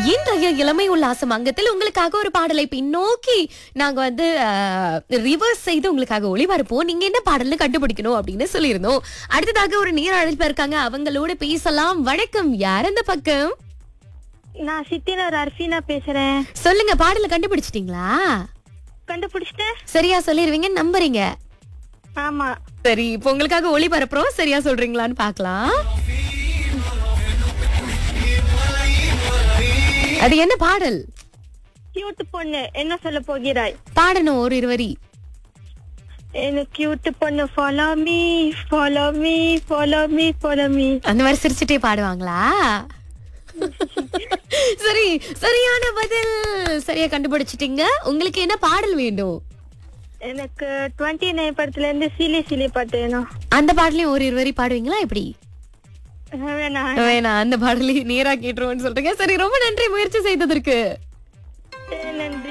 இன்றைய இளமை உல்லாசம் அங்கத்தில் உங்களுக்காக ஒரு பாடலை பின்னோக்கி நாங்க வந்து ரிவர்ஸ் செய்து உங்களுக்காக ஒளிபரப்போம் நீங்க என்ன பாடல்னு கண்டுபிடிக்கணும் அப்படின்னு சொல்லியிருந்தோம் அடுத்ததாக ஒரு நீர் அழைப்பு இருக்காங்க அவங்களோட பேசலாம் வணக்கம் யார் அந்த பக்கம் நான் சித்தினர் அர்ஃபினா பேசுறேன் சொல்லுங்க பாடலை கண்டுபிடிச்சிட்டீங்களா கண்டுபிடிச்சிட்டேன் சரியா சொல்லிருவீங்க நம்புறீங்க ஆமா சரி இப்போ உங்களுக்காக ஒளிபரப்புறோம் சரியா சொல்றீங்களான்னு பார்க்கலாம் அது என்ன பாடல் கியூட் பொண்ணு என்ன சொல்ல போகிறாய் பாடணும் ஒரு இருவரி எனக்கு கியூட் பொண்ணு follow me follow me follow me follow me அந்த மாதிரி சிரிச்சுட்டே பாடுவாங்களா சரி சரியான பதில் சரியா கண்டுபிடிச்சிட்டீங்க உங்களுக்கு என்ன பாடல் வேண்டும் எனக்கு டுவெண்ட்டி நைன் படத்துல இருந்து சிலி சிலி பாட்டு வேணும் அந்த பாடலையும் ஒரு இருவரி பாடுவீங்களா எப்படி வேணாம் வேணாம் அந்த பாடலையும் நேரா கேட்டுருவோம்னு சொல்றீங்க சரி ரொம்ப நன்றி முயற்சி செய்ததற்கு நன்றி